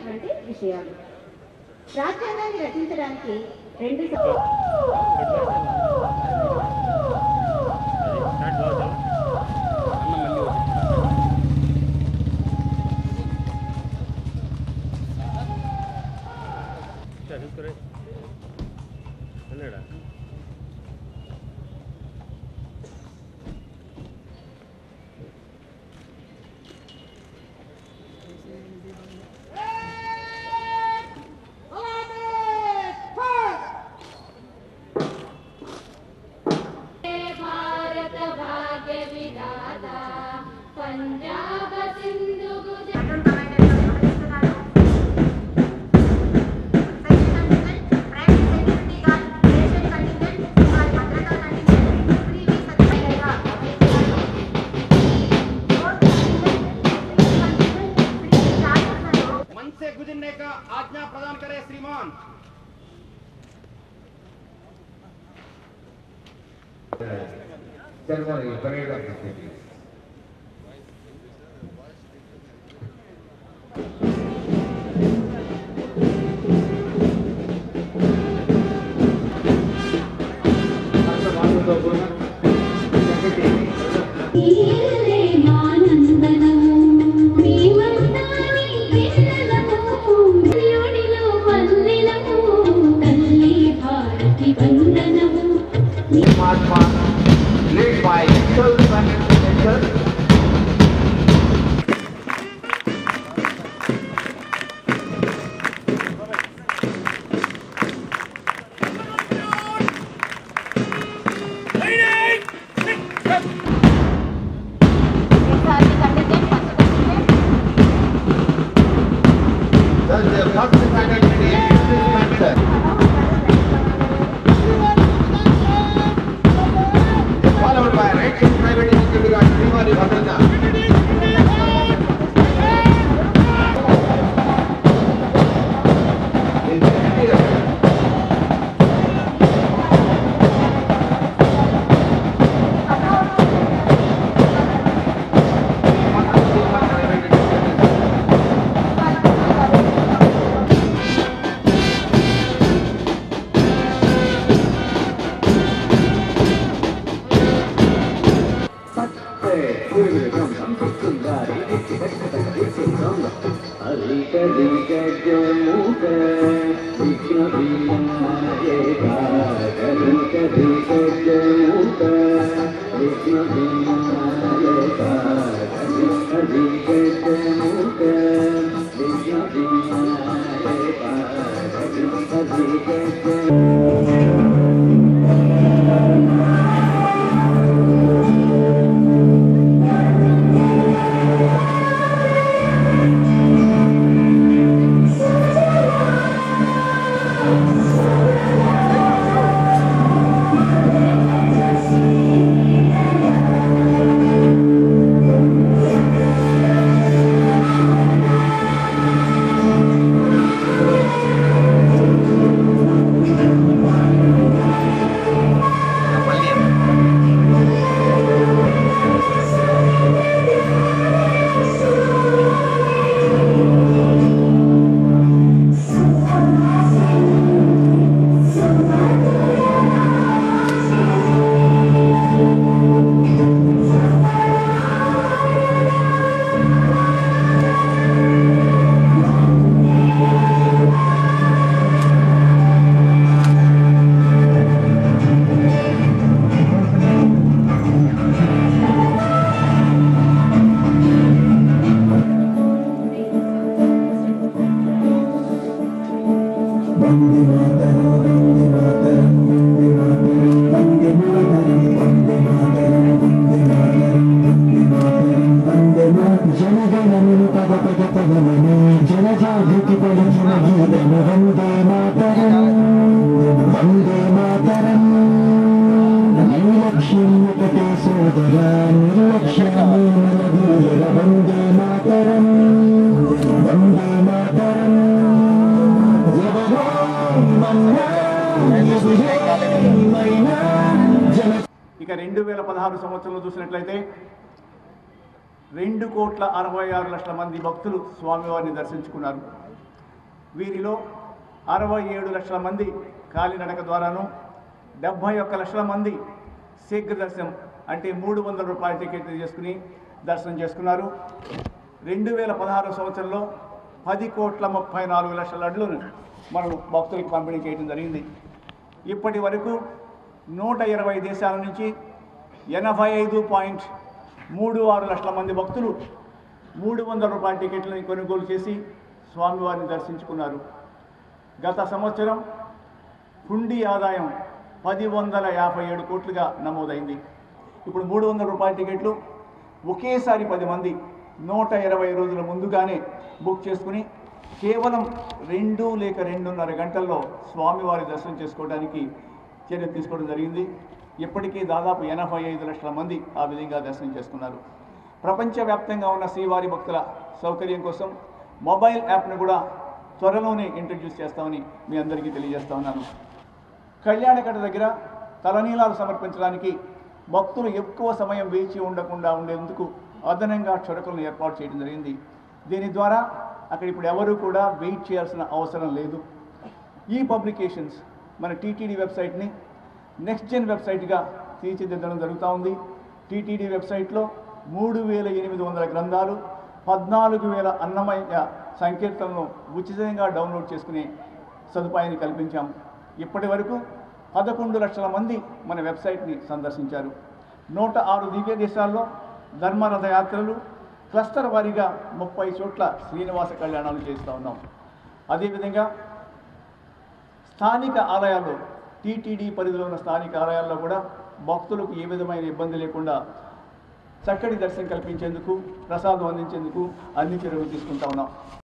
ముఖ్యమైనటువంటి విషయాలు రాజ్యాంగాన్ని రచించడానికి రెండు స- भारत भाग्य विधाता पंजाब सिंधु गुजरात मंच से गुजरने का आज्ञा प्रदान करें श्रीमान ceremony parade of dignity. తీరలే మానందనము మేమంతాని పిల్లలము యోడిలో వల్లెలము తల్లి భారతి వందనము Mahatma, led by self-made nature, thus the first category is manner. Followed by rights and private initiative at Srimani Bhattana. In the area, జనగణమును పద పద పదమని జనజాగృతి పలికిన గీతము వందే మాతరం వందే మాతరం నిర్లక్ష్యం ఒకటే సోదరా నిర్లక్ష్యమే మన వీర వందే మాతరం వందే మాతరం ఎవరో మన్నా ఎదురేమైనా జన ఇక రెండు వేల పదహారు సంవత్సరంలో చూసినట్లయితే రెండు కోట్ల అరవై ఆరు లక్షల మంది భక్తులు స్వామివారిని దర్శించుకున్నారు వీరిలో అరవై ఏడు లక్షల మంది కాలినడక ద్వారాను డెబ్భై ఒక్క లక్షల మంది శీఘ్ర దర్శనం అంటే మూడు వందల రూపాయల టికెట్ చేసుకుని దర్శనం చేసుకున్నారు రెండు వేల పదహారు సంవత్సరంలో పది కోట్ల ముప్పై నాలుగు లక్షల అడ్లను మనం భక్తులకు పంపిణీ చేయడం జరిగింది ఇప్పటి వరకు నూట ఇరవై దేశాల నుంచి ఎనభై ఐదు పాయింట్ మూడు ఆరు లక్షల మంది భక్తులు మూడు వందల రూపాయల టికెట్లను కొనుగోలు చేసి స్వామివారిని దర్శించుకున్నారు గత సంవత్సరం హుండీ ఆదాయం పది వందల యాభై ఏడు కోట్లుగా నమోదైంది ఇప్పుడు మూడు వందల రూపాయల టికెట్లు ఒకేసారి పది మంది నూట ఇరవై రోజుల ముందుగానే బుక్ చేసుకుని కేవలం రెండు లేక రెండున్నర గంటల్లో స్వామివారి దర్శనం చేసుకోవడానికి చర్య తీసుకోవడం జరిగింది ఇప్పటికీ దాదాపు ఎనభై ఐదు లక్షల మంది ఆ విధంగా దర్శనం చేసుకున్నారు ప్రపంచవ్యాప్తంగా ఉన్న శ్రీవారి భక్తుల సౌకర్యం కోసం మొబైల్ యాప్ను కూడా త్వరలోనే ఇంట్రడ్యూస్ చేస్తామని మీ అందరికీ తెలియజేస్తా ఉన్నాను కళ్యాణకట్ట దగ్గర తలనీలాలు సమర్పించడానికి భక్తులు ఎక్కువ సమయం వేచి ఉండకుండా ఉండేందుకు అదనంగా క్షురకులను ఏర్పాటు చేయడం జరిగింది దీని ద్వారా అక్కడ ఇప్పుడు ఎవరు కూడా వెయిట్ చేయాల్సిన అవసరం లేదు ఈ పబ్లికేషన్స్ మన టీటీడీ వెబ్సైట్ని నెక్స్ట్ జెన్ వెబ్సైట్గా తీర్చిదిద్దడం జరుగుతూ ఉంది టీటీడీ వెబ్సైట్లో మూడు వేల ఎనిమిది వందల గ్రంథాలు పద్నాలుగు వేల అన్నమయ్య సంకీర్తనను ఉచితంగా డౌన్లోడ్ చేసుకునే సదుపాయాన్ని కల్పించాం ఇప్పటి వరకు పదకొండు లక్షల మంది మన వెబ్సైట్ని సందర్శించారు నూట ఆరు దివ్య దేశాల్లో ధర్మరథ యాత్రలు క్లస్టర్ వారీగా ముప్పై చోట్ల శ్రీనివాస కళ్యాణాలు చేస్తూ ఉన్నాం అదేవిధంగా స్థానిక ఆలయాల్లో టీటీడీ పరిధిలో ఉన్న స్థానిక ఆలయాల్లో కూడా భక్తులకు ఏ విధమైన ఇబ్బంది లేకుండా చక్కటి దర్శనం కల్పించేందుకు ప్రసాదం అందించేందుకు అన్ని చర్యలు తీసుకుంటా ఉన్నాం